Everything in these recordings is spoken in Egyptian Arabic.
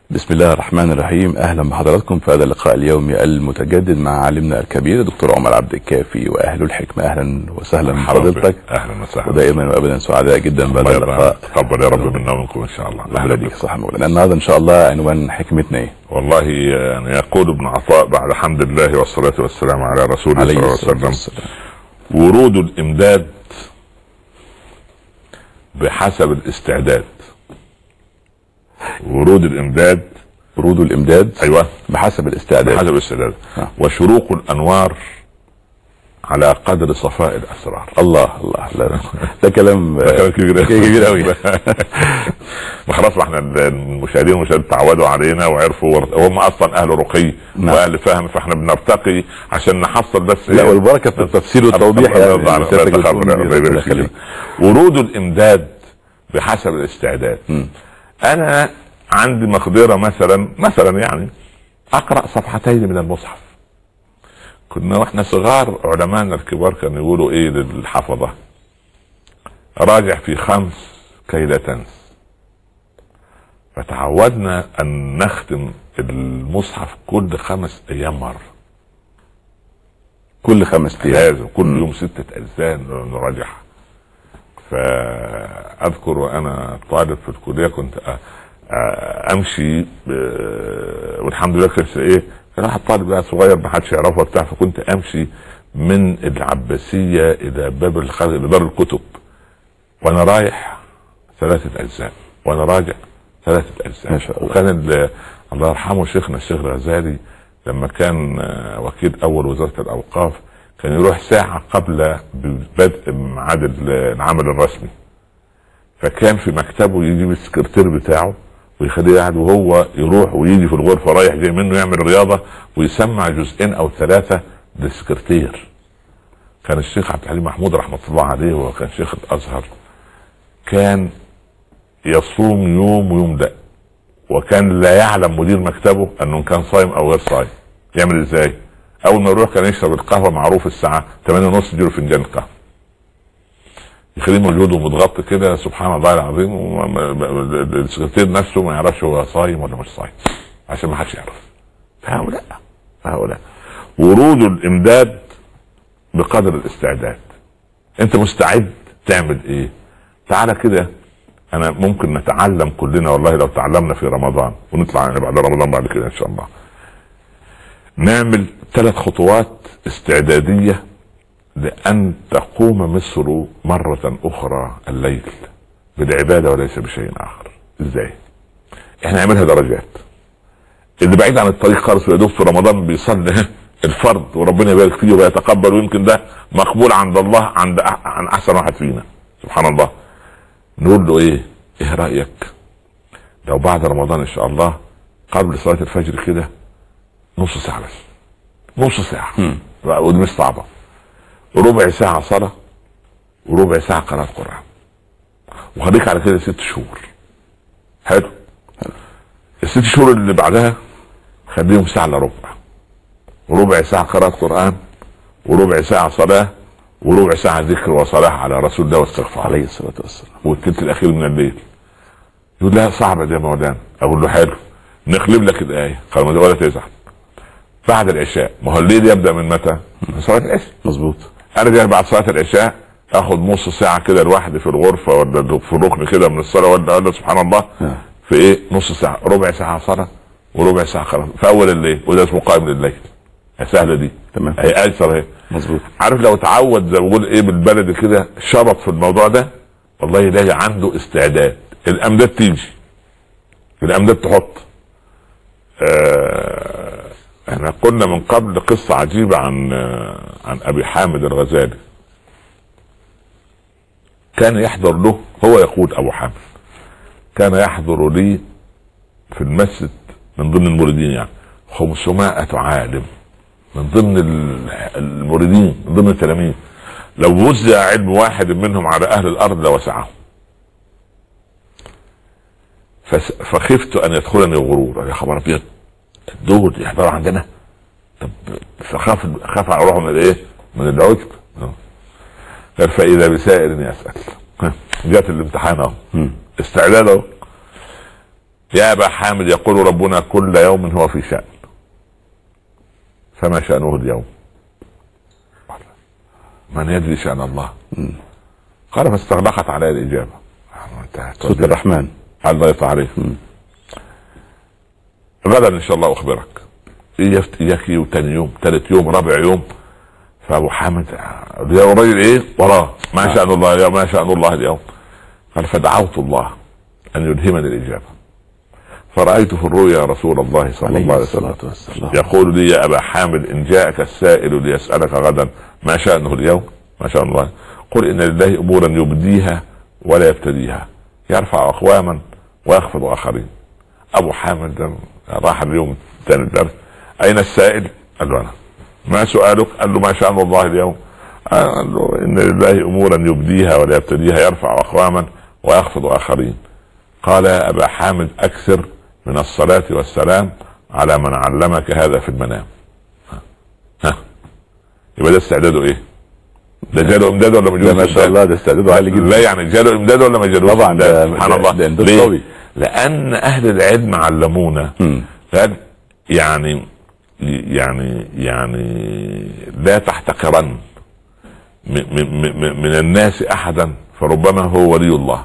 بسم الله الرحمن الرحيم اهلا بحضراتكم في هذا اللقاء اليومي المتجدد مع عالمنا الكبير الدكتور عمر عبد الكافي واهل الحكمه اهلا وسهلا بفضيلتك اهلا وسهلا ودائما وابدا سعداء جدا بهذا الله اللقاء تقبل يا رب منا ومنكم ان شاء الله اهلا بك صح مولانا النهارده ان شاء الله عنوان حكمتنا ايه؟ والله يعني يقول ابن عطاء بعد حمد الله والصلاه والسلام على رسوله صلى الله عليه الصلاة وسلم والسلام. ورود الامداد بحسب الاستعداد ورود الامداد ورود الامداد ايوه بحسب الاستعداد بحسب الاستعداد نعم. وشروق الانوار على قدر صفاء الاسرار الله الله لا ده كلام ده كلام كبير كبير قوي ما خلاص ما احنا المشاهدين والمشاهدات تعودوا علينا وعرفوا ور- هم اصلا اهل رقي نعم. واهل فهم فاحنا بنرتقي عشان نحصل بس لا والبركه في التفسير والتوضيح الله يعني يرضى عليك. سيادتك الله بتقول يخليك. الله الله يبارك فيك. يخليك. ورود الامداد بحسب الاستعداد مم. انا عندي مقدره مثلا مثلا يعني اقرا صفحتين من المصحف كنا واحنا صغار علمائنا الكبار كانوا يقولوا ايه للحفظه راجع في خمس كي لا تنس فتعودنا ان نختم المصحف كل خمس ايام مره كل خمس ايام لازم كل يوم ستة أجزاء نراجعها فأذكر وأنا طالب في الكلية كنت أ- أ- أمشي ب- والحمد لله كان إيه كان واحد طالب بقى صغير ما حدش يعرفه بتاع فكنت أمشي من العباسية إلى باب الخارج إلى دار الكتب وأنا رايح ثلاثة أجزاء وأنا راجع ثلاثة أجزاء ما شاء الله. وكان ال- الله يرحمه شيخنا الشيخ الغزالي لما كان آه، وكيل اول وزاره الاوقاف كان يروح ساعه قبل بدء ميعاد ال- العمل الرسمي فكان في مكتبه يجيب السكرتير بتاعه ويخليه قاعد وهو يروح ويجي في الغرفه رايح جاي منه يعمل رياضه ويسمع جزئين او ثلاثه للسكرتير كان الشيخ عبد الحليم محمود رحمه الله عليه وهو كان شيخ الازهر كان يصوم يوم ويوم ده وكان لا يعلم مدير مكتبه انه كان صايم او غير صايم يعمل ازاي اول ما يروح كان يشرب القهوه معروف الساعه 8 ونص يجيله فنجان القهوه يخليه موجود ومتغطي كده سبحان الله العظيم وما- ما- ما- السكرتير نفسه ما يعرفش هو صايم ولا مش صايم عشان ما حدش يعرف فهؤلاء فهؤلاء ورود الامداد بقدر الاستعداد انت مستعد تعمل ايه تعالى كده انا ممكن نتعلم كلنا والله لو تعلمنا في رمضان ونطلع يعني بعد رمضان بعد كده ان شاء الله نعمل ثلاث خطوات استعداديه لان تقوم مصر مره اخرى الليل بالعباده وليس بشيء اخر ازاي احنا نعملها درجات اللي بعيد عن الطريق خالص ويدوب في رمضان بيصلي الفرض وربنا يبارك فيه ويتقبل ويمكن ده مقبول عند الله عند أح- عن احسن واحد فينا سبحان الله نقول له ايه ايه رايك لو بعد رمضان ان شاء الله قبل صلاه الفجر كده نص ساعه بس نص ساعه مم. ودي مش صعبه ربع ساعه صلاه وربع ساعه قراءه قران وخليك على كده ست شهور حلو الست شهور اللي بعدها خليهم ساعه الا ربع وربع ساعه قراءه قران وربع ساعه صلاه وربع ساعه ذكر وصلاه على رسول الله واستغفار عليه الصلاه والسلام والثلث الاخير من الليل يقول لا صعبه دي يا مولانا اقول له حلو نقلب لك الايه قال ما ولا تزعل بعد العشاء ما هو الليل يبدا من متى؟ من صلاه العشاء مظبوط ارجع بعد صلاه العشاء اخد نص ساعه كده لوحدي في الغرفه ولا في الركن كده من الصلاه ولا ولا سبحان الله نعم. في ايه نص ساعه ربع ساعه صلاه وربع ساعه قراءه في اول الليل وده اسمه قائم لليل سهله دي تمام. هي ايسر اهي مظبوط عارف لو تعود زي ما بقول ايه بالبلد كده شرط في الموضوع ده والله يلاقي عنده استعداد الامداد تيجي الامداد تحط آه احنا قلنا من قبل قصه عجيبه عن آه عن ابي حامد الغزالي كان يحضر له هو يقول ابو حامد كان يحضر لي في المسجد من ضمن المريدين يعني 500 عالم من ضمن ال- المريدين من ضمن التلاميذ لو وزع علم واحد منهم على اهل الارض لوسعهم فس- فخفت ان يدخلني الغرور يا خبر ابيض دول يحضروا عندنا طب فخاف خاف على روحه من الايه؟ من العجب قال فاذا بسائر يسال ها، جات الامتحان اهو مم. استعداد اهو يا ابا حامد يقول ربنا كل يوم هو في شان فما شانه اليوم من يدري شان الله قال فاستغلقت علي الاجابه سورة الرحمن الله يفتح عليك غدا ان شاء الله اخبرك اياك وتاني يوم ثالث يوم رابع يوم فابو حامد يا الراجل ايه وراه ما شان الله اليوم ما شان الله اليوم قال فدعوت الله ان يلهمني الاجابه فرأيت في الرؤيا رسول الله صلى الله عليه وسلم والسلام يقول لي يا ابا حامد ان جاءك السائل ليسالك غدا ما شانه اليوم ما شاء الله قل ان لله امورا يبديها ولا يبتديها يرفع اقواما ويخفض اخرين ابو حامد ده راح اليوم الثاني الدرس اين السائل؟ قال له انا ما سؤالك؟ قال له ما شان الله اليوم قال له ان لله امورا يبديها ولا يبتديها يرفع اقواما ويخفض اخرين قال يا ابا حامد اكثر من الصلاه والسلام على من علمك هذا في المنام ها, ها. يبقى ده استعداده ايه؟ ده جاله امداد ولا ما ده ما جالوش شاء إمداد؟ الله ده استعداده عالي جدا لا يعني جاله امداد ولا ما جالوش طبعا إمداد؟ ده سبحان ده- الله ده إمداد ليه؟ قوي. لان اهل العلم علمونا مم. قال يعني يعني يعني لا تحتقرن م- م- م- من الناس احدا فربما هو ولي الله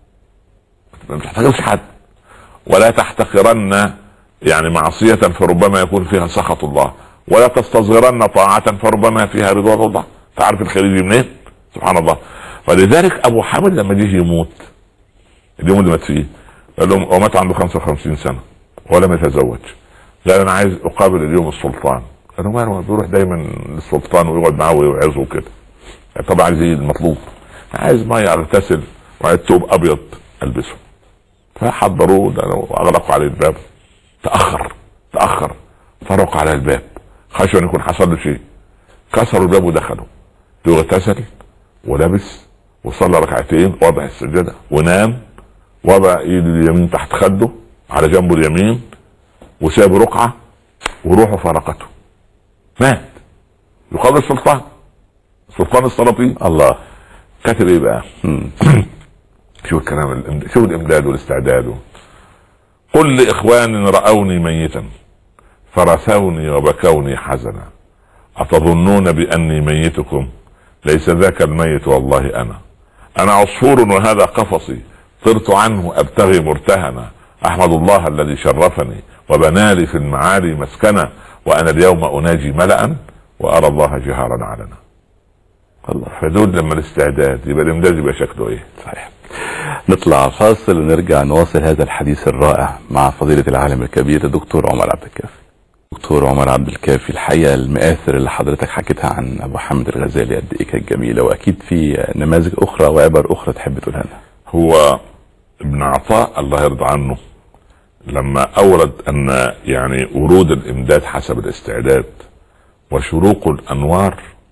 ما تحتقرش حد ولا تحتقرن يعني معصية فربما يكون فيها سخط الله ولا تستصغرن طاعة فربما فيها رضوان الله تعرف الخير يجي منين سبحان الله ولذلك ابو حامد لما جه يموت اليوم اللي مات فيه قال لهم ومات عنده 55 سنه ولم يتزوج قال انا عايز اقابل اليوم السلطان قالوا ماله بيروح دايما للسلطان ويقعد معاه ويوعظه وكده طبعا زي المطلوب عايز ميه اغتسل وعايز ثوب ابيض البسه فحضروه ده واغلقوا عليه الباب تاخر تاخر فرقوا على الباب خشوا ان يكون حصل له شيء كسروا الباب ودخلوا اغتسل ولبس وصلى ركعتين وضع السجاده ونام وضع ايده اليمين تحت خده على جنبه اليمين وساب رقعه وروحه فارقته مات يقابل السلطان سلطان السلاطين الله كاتب ايه بقى؟ مم. شوف الكلام الإمد- شوف الامداد والاستعداد قل لاخوان راوني ميتا فرثوني وبكوني حزنا اتظنون باني ميتكم ليس ذاك الميت والله انا انا عصفور وهذا قفصي طرت عنه ابتغي مرتهنا احمد الله الذي شرفني وبنالي في المعالي مسكنا وانا اليوم اناجي ملأ وارى الله جهارا علنا الله فدول لما الاستعداد يبقى الامداد يبقى شكله ايه؟ صحيح نطلع فاصل ونرجع نواصل هذا الحديث الرائع مع فضيلة العالم الكبير الدكتور عمر عبد الكافي دكتور عمر عبد الكافي الحقيقة المآثر اللي حضرتك حكيتها عن أبو حامد الغزالي قد إيه كانت جميلة وأكيد في نماذج أخرى وعبر أخرى تحب تقولها لنا هو ابن عطاء الله يرضى عنه لما اورد ان يعني ورود الامداد حسب الاستعداد وشروق الانوار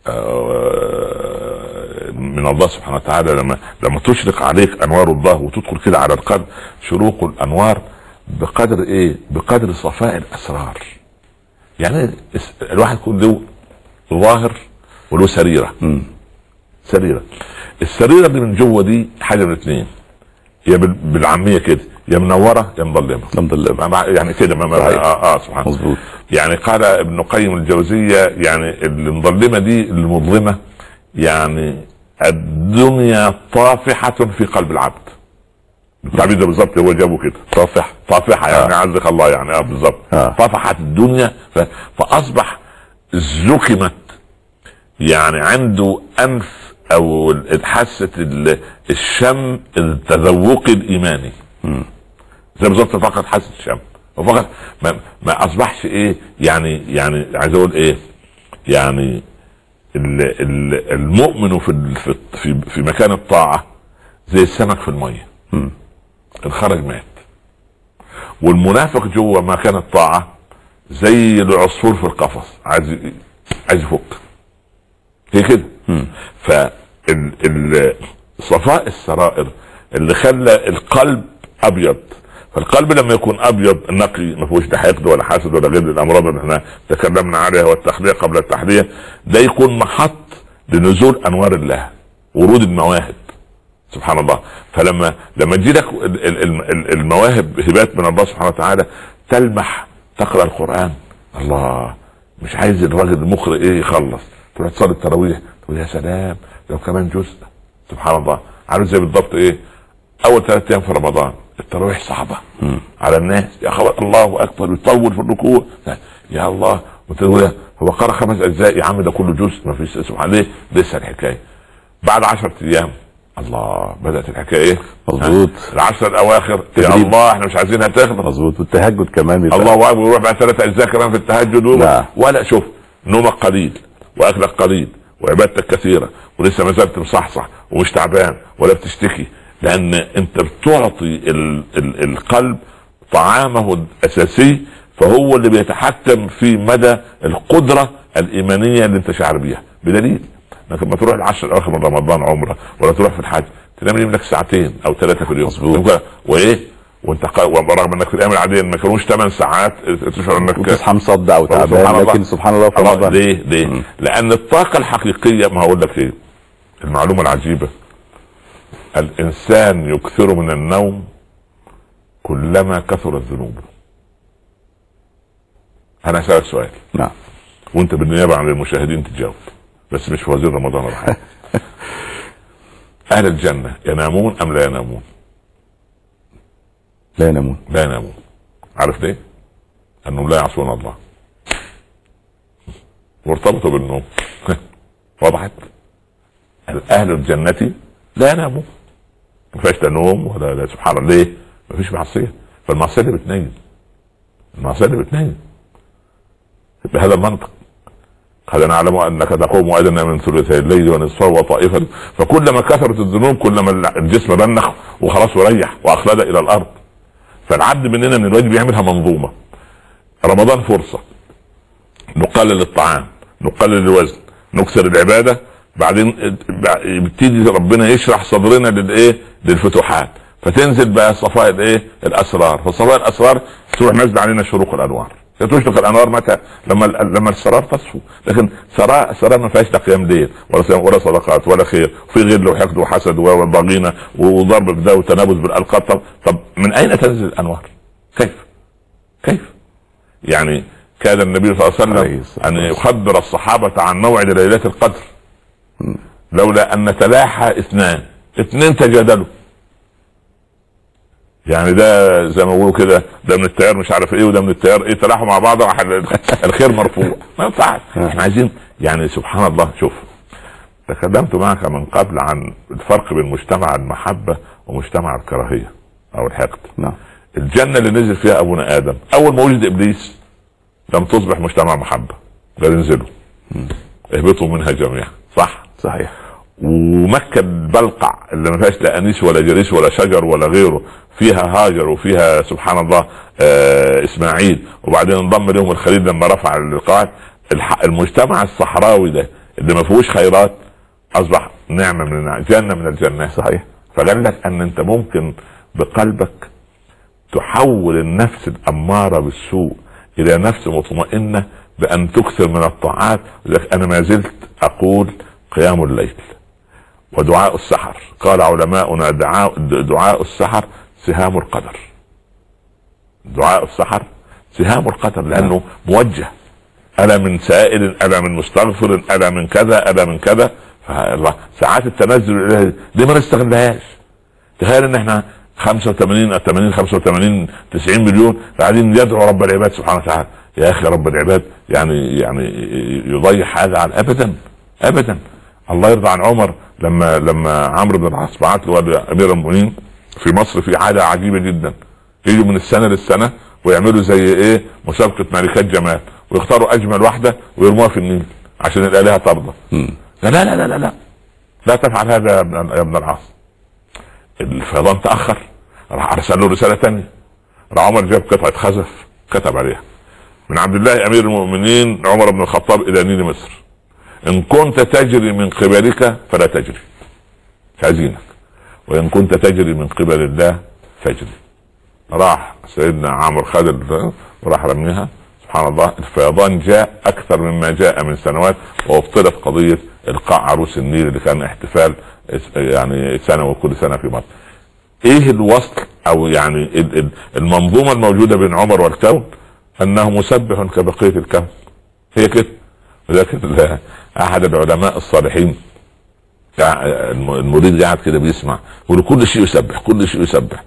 آه، من الله سبحانه وتعالى لما لما تشرق عليك انوار الله وتدخل كده على القلب شروق الانوار بقدر ايه؟ بقدر صفاء الاسرار. يعني الس- الواحد يكون له ظاهر وله سريره. مم. سريره. السريره اللي من جوه دي حاجه من اثنين. هي بال- بالعاميه كده يا منوره يا مظلمه. الحمد لله ما- ما- يعني كده ما ما صحيح. اه, آه سبحان الله. مظبوط يعني قال ابن قيم الجوزية يعني المظلمة دي المظلمة يعني الدنيا طافحة في قلب العبد التعبير ده بالظبط هو جابه كده طافح طافحة يعني عزك الله يعني اه بالظبط آه. طفحت الدنيا ف... فأصبح زكمت يعني عنده أنف أو حاسة ال- الشم التذوقي الإيماني زي بالظبط فقط حاسه الشم وفقط ما, ما اصبحش ايه يعني يعني عايز اقول ايه يعني ال ال المؤمن في ال- في في, في مكان الطاعه زي السمك في الميه مم. ان خرج مات والمنافق جوه مكان الطاعه زي العصفور في القفص عايز ي- عايز يفك هي كده مم. ف ال- ال- صفاء السرائر اللي خلى القلب ابيض فالقلب لما يكون ابيض نقي ما فيهوش لا حقد ولا حسد ولا غير الامراض اللي احنا تكلمنا عليها والتخليه قبل التحليه ده يكون محط لنزول انوار الله ورود المواهب سبحان الله فلما لما تجي لك ال- ال- ال- المواهب هبات من الله سبحانه وتعالى تلمح تقرا القران الله مش عايز الراجل المقرئ ايه يخلص تروح تصلي التراويح تقول يا سلام لو كمان جزء سبحان الله عارف زي بالضبط ايه اول ثلاث ايام في رمضان التراويح صعبه على الناس يا خبر الله اكبر يطول في الركوع يا الله وتقول هو قرا خمس اجزاء يا عم ده كله جزء ما فيش سبحان الله لسه الحكايه بعد عشرة ايام الله بدات الحكايه ايه مظبوط. ها؟ العشر الاواخر يا تدريب. الله احنا مش عايزينها تخلص مظبوط والتهجد كمان بيبقى الله اكبر ويروح بقى ثلاث اجزاء كمان في التهجد ولا, نعم. ولا شوف نومك قليل واكلك قليل وعبادتك كثيره ولسه ما زلت مصحصح ومش تعبان ولا بتشتكي لان انت بتعطي ال ال القلب طعامه الاساسي فهو اللي بيتحكم في مدى القدره الايمانيه اللي انت شاعر بيها بدليل انك لما تروح العشر الاواخر من رمضان عمره ولا تروح في الحج تنام لك ساعتين او ثلاثه في اليوم مظبوط. وايه وانت قا... ورغم انك في الايام العاديه ما كانوش 8 ساعات تشعر انك وتصحى مصدع سبحان وتعبان الله. لكن سبحان الله في الله رمضان ليه ليه؟ لان الطاقه الحقيقيه ما هقول لك ايه المعلومه العجيبه الانسان يكثر من النوم كلما كثرت ذنوبه انا اسالك سؤال نعم وانت بالنيابه عن المشاهدين تجاوب بس مش في وزير رمضان ولا حاجه اهل الجنه ينامون ام لا ينامون؟ لا ينامون لا ينامون عارف ليه؟ انهم لا يعصون الله وارتبطوا بالنوم وضحت اهل الجنة لا ينامون ما فيهاش لا نوم ولا لا سبحان الله ليه؟ ما فيش معصية فالمعصية اللي بتنيم المعصية اللي بتنيم بهذا المنطق قد نعلم انك تقوم ادنى من ثلثي الليل ونصفه وطائفه فكلما كثرت الذنوب كلما الجسم رنخ وخلاص وريح واخلد الى الارض فالعبد مننا من الواجب يعملها منظومه رمضان فرصه نقلل الطعام نقلل الوزن نكسر العباده بعدين يبتدي ربنا يشرح صدرنا للايه للفتوحات فتنزل بقى صفاء الايه الاسرار فصفاء الاسرار تروح نازله علينا شروق الانوار تشرق الانوار متى لما لما السرار تصفو لكن سراء سراء ما فيهاش لا قيام ليل ولا صيام ولا صدقات ولا خير في غل وحقد وحسد وضغينه وضرب بده وتنابز بالالقاب طب, طب من اين تنزل الانوار؟ كيف؟ كيف؟ يعني كان النبي صلى الله عليه وسلم ان يخبر الصحابه عن موعد ليله القدر لولا ان تلاحى اثنان اثنين تجادلوا يعني ده زي ما بيقولوا كده ده من التيار مش عارف ايه وده من التيار ايه تلاحوا مع بعض راح الخير مرفوع ما ينفعش احنا عايزين يعني سبحان الله شوف تكلمت معك من قبل عن الفرق بين مجتمع المحبه ومجتمع الكراهيه او الحقد نعم الجنه اللي نزل فيها ابونا ادم اول ما وجد ابليس لم تصبح مجتمع محبه قال انزلوا اهبطوا منها جميعا صح صحيح ومكة البلقع اللي ما فيهاش لا انيس ولا جريس ولا شجر ولا غيره فيها هاجر وفيها سبحان الله آه اسماعيل وبعدين انضم لهم الخليل لما رفع اللقاء المجتمع الصحراوي ده اللي ما فيهوش خيرات اصبح نعمه من جنه من الجنات صحيح فقال لك ان انت ممكن بقلبك تحول النفس الاماره بالسوء الى نفس مطمئنه بان تكثر من الطاعات لك انا ما زلت اقول قيام الليل ودعاء السحر قال علماؤنا دعاء دعاء السحر سهام القدر دعاء السحر سهام القدر لانه موجه الا من سائل الا من مستغفر الا من كذا الا من كذا فالله ساعات التنزل الالهي دي ما نستغلهاش تخيل ان احنا 85 80 85 90 مليون قاعدين يدعو رب العباد سبحانه وتعالى يا اخي رب العباد يعني يعني يضيع هذا عن ابدا ابدا الله يرضى عن عمر لما لما عمرو بن العاص بعت له امير المؤمنين في مصر في عاده عجيبه جدا يجوا من السنه للسنه ويعملوا زي ايه مسابقه ملكات جمال ويختاروا اجمل واحده ويرموها في النيل عشان الالهه ترضى لا لا لا لا لا لا تفعل هذا يا ابن يا ابن العاص الفيضان تاخر راح ارسل له رساله ثانيه راح عمر جاب قطعه خزف كتب عليها من عبد الله امير المؤمنين عمر بن الخطاب الى نيل مصر ان كنت تجري من قبلك فلا تجري عايزينك وان كنت تجري من قبل الله فاجري راح سيدنا عمرو خد وراح رميها سبحان الله الفيضان جاء اكثر مما جاء من سنوات وابطلت قضيه القاء عروس النيل اللي كان احتفال يعني سنه وكل سنه في مصر ايه الوصل او يعني ال- ال- المنظومه الموجوده بين عمر والكون انه مسبح كبقيه الكون هي كده ولكن ال- احد العلماء الصالحين قاع- الم- المريد قاعد كده بيسمع يقول كل شيء يسبح كل شيء يسبح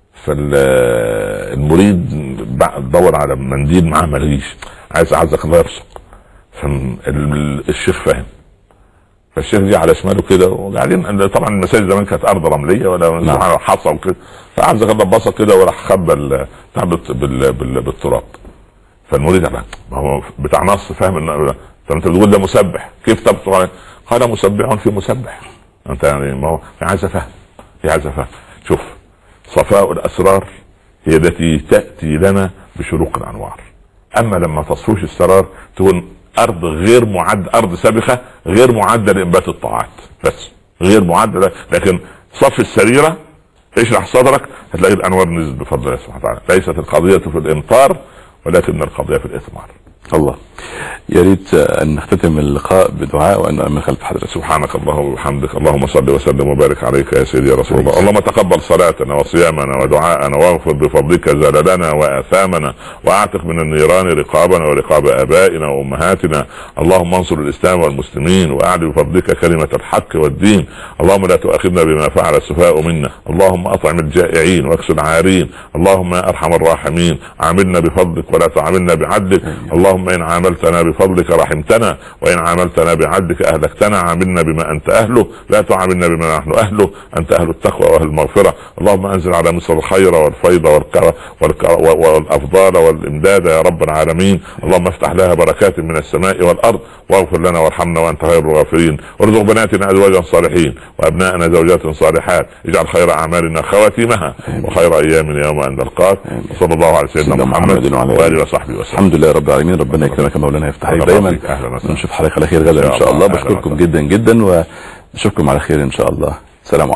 فالمريد دور على منديل معاه ماليش عايز عزك الله يرزق فالشيخ فاهم فالشيخ جه على شماله كده وقاعدين طبعا المساجد زمان كانت ارض رمليه ولا نعم. حصى وكده فعزك الله بصق كده وراح خبى ال- بتاع بال- بال- بال- بالتراب فالمريد قال ما هو بتاع نص فاهم ان فانت بتقول ده مسبح كيف تبصق عليه؟ قال مسبح في مسبح انت يعني ما هو في عايزه فهم في عايزه فهم شوف صفاء الاسرار هي التي تاتي لنا بشروق الانوار اما لما تصفوش السرار تكون ارض غير معد ارض سابخه غير معده لانبات الطاعات بس غير معده لكن صف السريره اشرح صدرك هتلاقي الانوار نزلت بفضل الله سبحانه وتعالى ليست القضيه في الامطار ولكن القضيه في الاثمار الله يا ريت ان نختتم اللقاء بدعاء وان نؤمن خلف حضرتك سبحانك اللهم وبحمدك اللهم صل وسلم وبارك عليك يا سيدي يا رسول الله اللهم تقبل صلاتنا وصيامنا ودعاءنا واغفر بفضلك زللنا واثامنا واعتق من النيران رقابنا ورقاب ابائنا وامهاتنا اللهم انصر الاسلام والمسلمين واعلي بفضلك كلمه الحق والدين اللهم لا تؤاخذنا بما فعل السفهاء منا اللهم اطعم الجائعين واكس العارين اللهم يا ارحم الراحمين عاملنا بفضلك ولا تعاملنا بعدلك اللهم ان عاملتنا بفضلك رحمتنا وان عاملتنا بعدلك اهلكتنا عاملنا بما انت اهله لا تعاملنا بما نحن اهله انت اهل التقوى واهل المغفره اللهم انزل على مصر الخير والفيض والك... والك... والافضال والامداد يا رب العالمين اللهم افتح لها بركات من السماء والارض واغفر لنا وارحمنا وانت خير الغافرين وارزق بناتنا ازواجا صالحين وابنائنا زوجات صالحات اجعل خير اعمالنا خواتيمها وخير ايامنا يوم ان نلقاك وصلى الله على سيدنا سيدنا محمد محمد وعلى آله. واله وصحبه وسلم الحمد لله رب العالمين ربنا يكرمك يا مولانا يفتح عليك الله دايما يبارك فيك. أهلا وسهلا. ونشوف حضرتك على خير غدا إن ان شاء شاء الله الله. أهلا بشكركم وسهلا. جدا جدا ونشوفكم على خير ان شاء الله السلام عليكم